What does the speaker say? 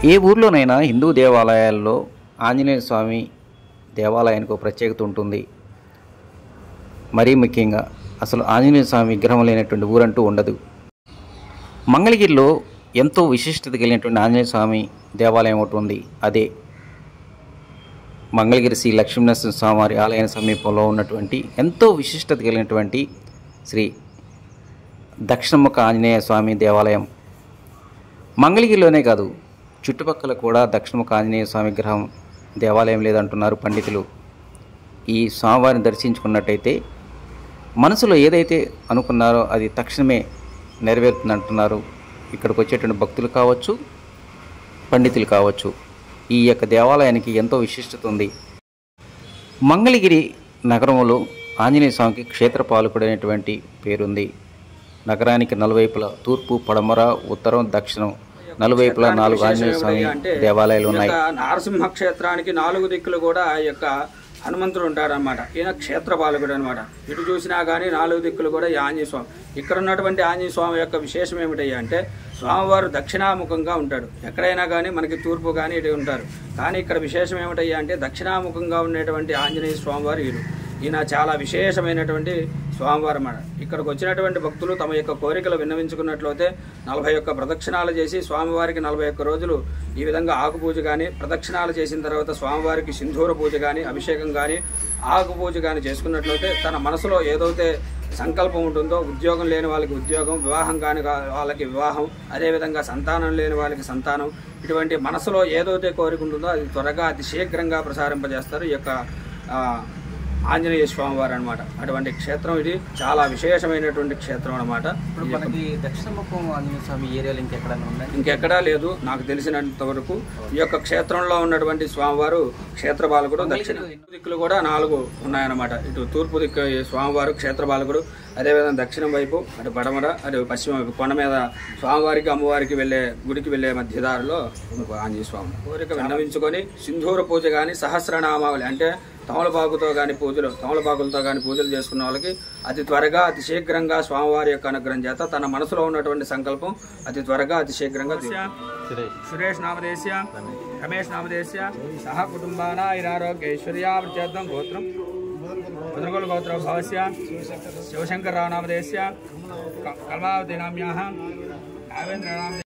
ఏ ఊర్లోనైనా హిందూ దేవాలయాల్లో ఆంజనేయ స్వామి దేవాలయానికి ఒక ప్రత్యేకత ఉంటుంది మరీ ముఖ్యంగా అసలు ఆంజనేయ స్వామి విగ్రహం లేనటువంటి ఊరంటూ ఉండదు మంగళగిరిలో ఎంతో విశిష్టత కలిగినటువంటి ఆంజనేయ స్వామి దేవాలయం ఒకటి ఉంది అదే మంగళగిరి శ్రీ లక్ష్మీనరసింహ స్వామి వారి ఆలయ సమీపంలో ఉన్నటువంటి ఎంతో విశిష్టత కలిగినటువంటి శ్రీ దక్షిణముఖ ఆంజనేయ స్వామి దేవాలయం మంగళగిరిలోనే కాదు చుట్టుపక్కల కూడా దక్షిణముఖ ఆంజనేయ స్వామి విగ్రహం దేవాలయం లేదంటున్నారు పండితులు ఈ స్వామివారిని దర్శించుకున్నట్టయితే మనసులో ఏదైతే అనుకున్నారో అది తక్షణమే నెరవేరుతుందంటున్నారు ఇక్కడికి వచ్చేటువంటి భక్తులు కావచ్చు పండితులు కావచ్చు ఈ యొక్క దేవాలయానికి ఎంతో విశిష్టత ఉంది మంగళగిరి నగరంలో ఆంజనేయ స్వామికి క్షేత్రపాలకుడైనటువంటి పేరుంది నగరానికి నలువైపులా తూర్పు పడమర ఉత్తరం దక్షిణం నలువైపులా నాలుగు ఆంజనేయ స్వామి దేవాలయాలు ఉన్నాయి ఈ యొక్క నారసింహ క్షేత్రానికి నాలుగు దిక్కులు కూడా ఆ యొక్క హనుమంతుడు ఉంటాడనమాట ఈయన క్షేత్ర పాలకుడు అనమాట ఇటు చూసినా కానీ నాలుగు దిక్కులు కూడా ఈ ఆంజనేయ స్వామి ఇక్కడ ఉన్నటువంటి ఆంజనేయ స్వామి యొక్క విశేషం ఏమిటయ్యా అంటే స్వామివారు దక్షిణాముఖంగా ఉంటాడు ఎక్కడైనా కానీ మనకి తూర్పు కానీ ఇటు ఉంటారు కానీ ఇక్కడ విశేషం ఏమిటయ్యా అంటే దక్షిణాముఖంగా ఉండేటువంటి ఆంజనేయ స్వామివారు ఈయన ఈయన చాలా విశేషమైనటువంటి స్వామివారం అన్నమాట ఇక్కడికి వచ్చినటువంటి భక్తులు తమ యొక్క కోరికలు విన్నవించుకున్నట్లయితే నలభై ఒక్క ప్రదక్షిణాలు చేసి స్వామివారికి నలభై ఒక్క రోజులు ఈ విధంగా ఆకు పూజ కానీ ప్రదక్షిణాలు చేసిన తర్వాత స్వామివారికి సింధూర పూజ కానీ అభిషేకం కానీ ఆకు పూజ కానీ చేసుకున్నట్లయితే తన మనసులో ఏదైతే సంకల్పం ఉంటుందో ఉద్యోగం లేని వాళ్ళకి ఉద్యోగం వివాహం కాని గా- వాళ్ళకి వివాహం అదేవిధంగా సంతానం లేని వాళ్ళకి సంతానం ఇటువంటి మనసులో ఏదైతే కోరిక ఉంటుందో అది త్వరగా అతి శీఘ్రంగా ప్రసారింపజేస్తారు ఈ యొక్క ఆ, ఆంజనేయ స్వామి వారు అనమాట అటువంటి క్షేత్రం ఇది చాలా విశేషమైనటువంటి క్షేత్రం అనమాట ఇప్పుడు మనకి దక్షిణముఖం ఆంజనేయ స్వామి ఏరియాలో ఇంకెక్కడన్నా ఉన్నాయి ఇంకెక్కడా లేదు నాకు తెలిసినంత వరకు ఈ యొక్క క్షేత్రంలో ఉన్నటువంటి స్వామివారు క్షేత్ర బాలకుడు దక్షిణ దిక్కులు కూడా నాలుగు ఉన్నాయన్నమాట ఇటు తూర్పు దిక్కు ఈ స్వామివారు క్షేత్ర బాలకుడు అదేవిధంగా దక్షిణం వైపు అటు పడమర అటు పశ్చిమ వైపు కొండ మీద స్వామివారికి అమ్మవారికి వెళ్ళే గుడికి వెళ్ళే మధ్యదారిలో మనకు ఆంజనేయ స్వామి కోరిక విన్నవించుకొని సింధూర పూజ కానీ సహస్రనామావళి అంటే తమలపాకుతో కానీ పూజలు తమలపాకులతో కానీ పూజలు చేసుకున్న వాళ్ళకి అతి త్వరగా అతి శీఘ్రంగా స్వామివారి యొక్క అనుగ్రహం చేత తన మనసులో ఉన్నటువంటి సంకల్పం అతి త్వరగా అతి శీఘ్రంగా సురేష్ నామదేశ్య రమేష్ నామదేశ్య సహ కుటుంబానారోగ్య ఐశ్వర్యావృత్యర్థం గోత్రం ముద్రగోళ గోత్ర భవస్య శివశంకర్ రావు నామదేశ్య కల్మావతి నామ్యాः నావేంద్ర నామదేశ్య